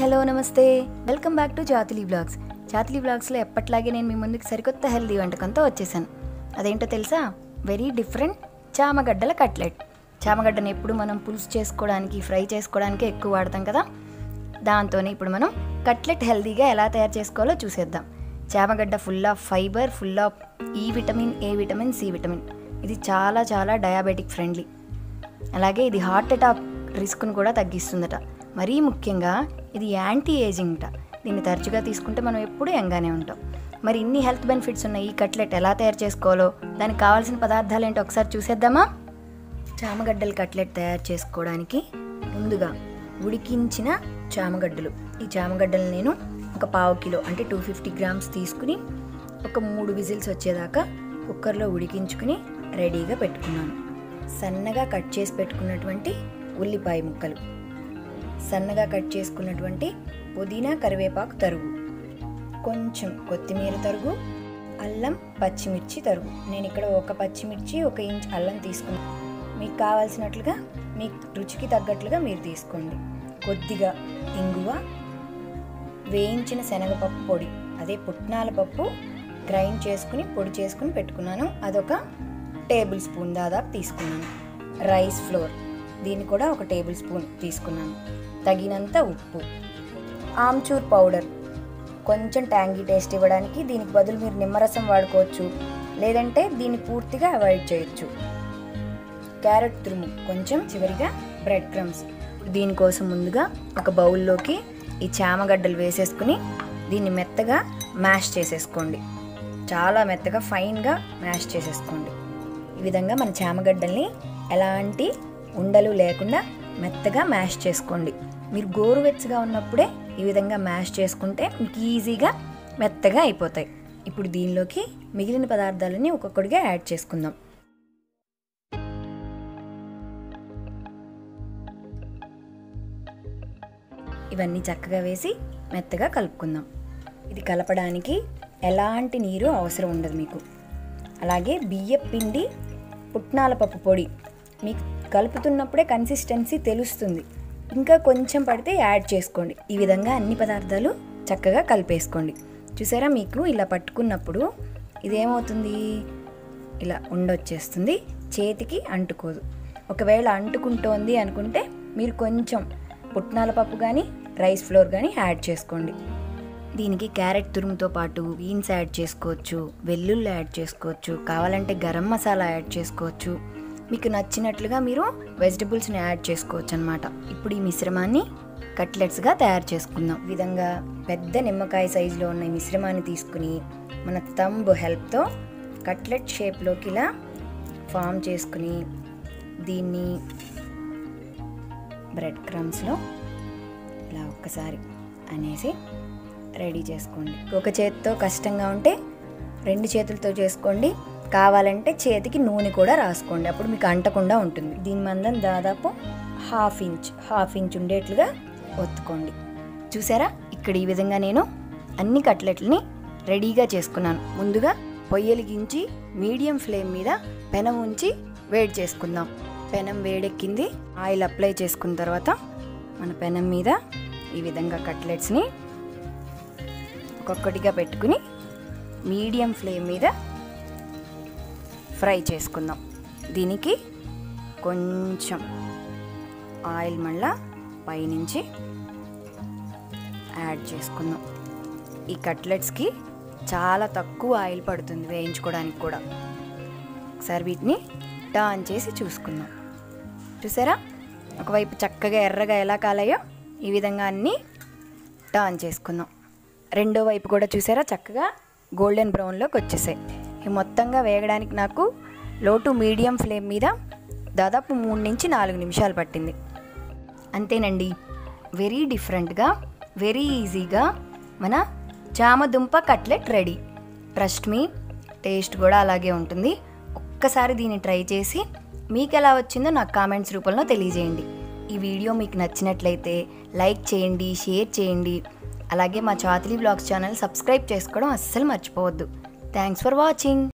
hello namaste welcome back to జాతిలి blogs జాతిలి బ్లాగ్స్లో ఎప్పట్లాగే నేను మీ ముందుకు సరికొత్త హెల్దీ వంటకంతో వచ్చేసాను అదేంటో తెలుసా వెరీ డిఫరెంట్ చామగడ్డల కట్లెట్ చామగడ్డని ఎప్పుడు మనం పులుసు చేసుకోవడానికి ఫ్రై చేసుకోవడానికి ఎక్కువ వాడతాం కదా దాంతోనే ఇప్పుడు మనం కట్లెట్ హెల్దీగా ఎలా తయారు చేసుకోవాలో చూసేద్దాం చామగడ్డ full of fibre full of ఈ vitamin A vitamin C vitamin ఇది చాలా చాలా డయాబెటిక్ ఫ్రెండ్లీ అలాగే ఇది హార్ట్ అటాక్ రిస్క్ను కూడా తగ్గిస్తుందట మరీ ముఖ్యంగా ఇది యాంటీ ఏజింగ్ అట దీన్ని తరచుగా తీసుకుంటే మనం ఎప్పుడూ యంగానే ఉంటాం మరి ఇన్ని హెల్త్ బెనిఫిట్స్ ఉన్న ఈ కట్లెట్ ఎలా తయారు చేసుకోవాలో దానికి కావాల్సిన పదార్థాలు ఏంటో ఒకసారి చూసేద్దామా చామగడ్డల కట్లెట్ తయారు చేసుకోవడానికి ముందుగా ఉడికించిన చామగడ్డలు ఈ చామగడ్డలు నేను ఒక పావు కిలో అంటే టూ ఫిఫ్టీ గ్రామ్స్ తీసుకుని ఒక మూడు విజిల్స్ వచ్చేదాకా కుక్కర్లో ఉడికించుకుని రెడీగా పెట్టుకున్నాను సన్నగా కట్ చేసి పెట్టుకున్నటువంటి ఉల్లిపాయ ముక్కలు సన్నగా కట్ చేసుకున్నటువంటి పుదీనా కరివేపాకు తరుగు కొంచెం కొత్తిమీర తరుగు అల్లం పచ్చిమిర్చి తరుగు నేను ఇక్కడ ఒక పచ్చిమిర్చి ఒక ఇంచ్ అల్లం తీసుకున్నాను మీకు కావాల్సినట్లుగా మీ రుచికి తగ్గట్లుగా మీరు తీసుకోండి కొద్దిగా ఇంగువ వేయించిన శనగపప్పు పొడి అదే పుట్నాల పప్పు గ్రైండ్ చేసుకుని పొడి చేసుకుని పెట్టుకున్నాను అదొక టేబుల్ స్పూన్ దాదాపు తీసుకున్నాను రైస్ ఫ్లోర్ దీన్ని కూడా ఒక టేబుల్ స్పూన్ తీసుకున్నాను తగినంత ఉప్పు ఆమ్చూర్ పౌడర్ కొంచెం ట్యాంగీ టేస్ట్ ఇవ్వడానికి దీనికి బదులు మీరు నిమ్మరసం వాడుకోవచ్చు లేదంటే దీన్ని పూర్తిగా అవాయిడ్ చేయొచ్చు క్యారెట్ తురుము కొంచెం చివరిగా బ్రెడ్ క్రమ్స్ దీనికోసం ముందుగా ఒక బౌల్లోకి ఈ చామగడ్డలు వేసేసుకుని దీన్ని మెత్తగా మ్యాష్ చేసేసుకోండి చాలా మెత్తగా ఫైన్గా మ్యాష్ చేసేసుకోండి ఈ విధంగా మన చామగడ్డల్ని ఎలాంటి ఉండలు లేకుండా మెత్తగా మ్యాష్ చేసుకోండి మీరు గోరువెచ్చగా ఉన్నప్పుడే ఈ విధంగా మ్యాష్ చేసుకుంటే మీకు ఈజీగా మెత్తగా అయిపోతాయి ఇప్పుడు దీనిలోకి మిగిలిన పదార్థాలని ఒక్కొక్కటిగా యాడ్ చేసుకుందాం ఇవన్నీ చక్కగా వేసి మెత్తగా కలుపుకుందాం ఇది కలపడానికి ఎలాంటి నీరు అవసరం ఉండదు మీకు అలాగే బియ్య పిండి పుట్నాల పప్పు పొడి మీకు కలుపుతున్నప్పుడే కన్సిస్టెన్సీ తెలుస్తుంది ఇంకా కొంచెం పడితే యాడ్ చేసుకోండి ఈ విధంగా అన్ని పదార్థాలు చక్కగా కలిపేసుకోండి చూసారా మీకు ఇలా పట్టుకున్నప్పుడు ఇదేమవుతుంది ఇలా ఉండొచ్చేస్తుంది చేతికి అంటుకోదు ఒకవేళ అంటుకుంటోంది అనుకుంటే మీరు కొంచెం పుట్నాల పప్పు కానీ రైస్ ఫ్లోర్ కానీ యాడ్ చేసుకోండి దీనికి క్యారెట్ తురుముతో పాటు బీన్స్ యాడ్ చేసుకోవచ్చు వెల్లుల్లి యాడ్ చేసుకోవచ్చు కావాలంటే గరం మసాలా యాడ్ చేసుకోవచ్చు మీకు నచ్చినట్లుగా మీరు వెజిటబుల్స్ని యాడ్ చేసుకోవచ్చు అనమాట ఇప్పుడు ఈ మిశ్రమాన్ని కట్లెట్స్గా తయారు చేసుకుందాం ఈ విధంగా పెద్ద నిమ్మకాయ సైజులో ఉన్న ఈ మిశ్రమాన్ని తీసుకుని మన తంబ్ హెల్ప్తో కట్లెట్ షేప్లోకి ఇలా ఫామ్ చేసుకుని దీన్ని బ్రెడ్ క్రమ్స్లో ఇలా ఒక్కసారి అనేసి రెడీ చేసుకోండి ఒక చేతితో కష్టంగా ఉంటే రెండు చేతులతో చేసుకోండి కావాలంటే చేతికి నూనె కూడా రాసుకోండి అప్పుడు మీకు అంటకుండా ఉంటుంది దీని మందం దాదాపు హాఫ్ ఇంచ్ హాఫ్ ఇంచ్ ఉండేట్లుగా ఒత్తుకోండి చూసారా ఇక్కడ ఈ విధంగా నేను అన్ని కట్లెట్లని రెడీగా చేసుకున్నాను ముందుగా పొయ్యలిగించి మీడియం ఫ్లేమ్ మీద పెనం ఉంచి వేడి చేసుకుందాం పెనం వేడెక్కింది ఆయిల్ అప్లై చేసుకున్న తర్వాత మన పెనం మీద ఈ విధంగా కట్లెట్స్ని ఒక్కొక్కటిగా పెట్టుకుని మీడియం ఫ్లేమ్ మీద ఫ్రై చేసుకుందాం దీనికి కొంచెం ఆయిల్ మళ్ళా పైనుంచి యాడ్ చేసుకుందాం ఈ కట్లెట్స్కి చాలా తక్కువ ఆయిల్ పడుతుంది వేయించుకోవడానికి కూడా ఒకసారి వీటిని టర్న్ చేసి చూసుకుందాం చూసారా ఒకవైపు చక్కగా ఎర్రగా ఎలా కాలాయో ఈ విధంగా అన్నీ టర్న్ చేసుకుందాం రెండో వైపు కూడా చూసారా చక్కగా గోల్డెన్ బ్రౌన్లోకి వచ్చేసాయి ఇవి మొత్తంగా వేగడానికి నాకు లో టు మీడియం ఫ్లేమ్ మీద దాదాపు మూడు నుంచి నాలుగు నిమిషాలు పట్టింది అంతేనండి వెరీ డిఫరెంట్గా వెరీ ఈజీగా మన చామదుంప కట్లెట్ రెడీ ట్రస్ట్ మీ టేస్ట్ కూడా అలాగే ఉంటుంది ఒక్కసారి దీన్ని ట్రై చేసి మీకు ఎలా వచ్చిందో నాకు కామెంట్స్ రూపంలో తెలియజేయండి ఈ వీడియో మీకు నచ్చినట్లయితే లైక్ చేయండి షేర్ చేయండి అలాగే మా చాతిలి బ్లాగ్స్ ఛానల్ సబ్స్క్రైబ్ చేసుకోవడం అస్సలు మర్చిపోవద్దు థ్యాంక్స్ ఫర్ వాచింగ్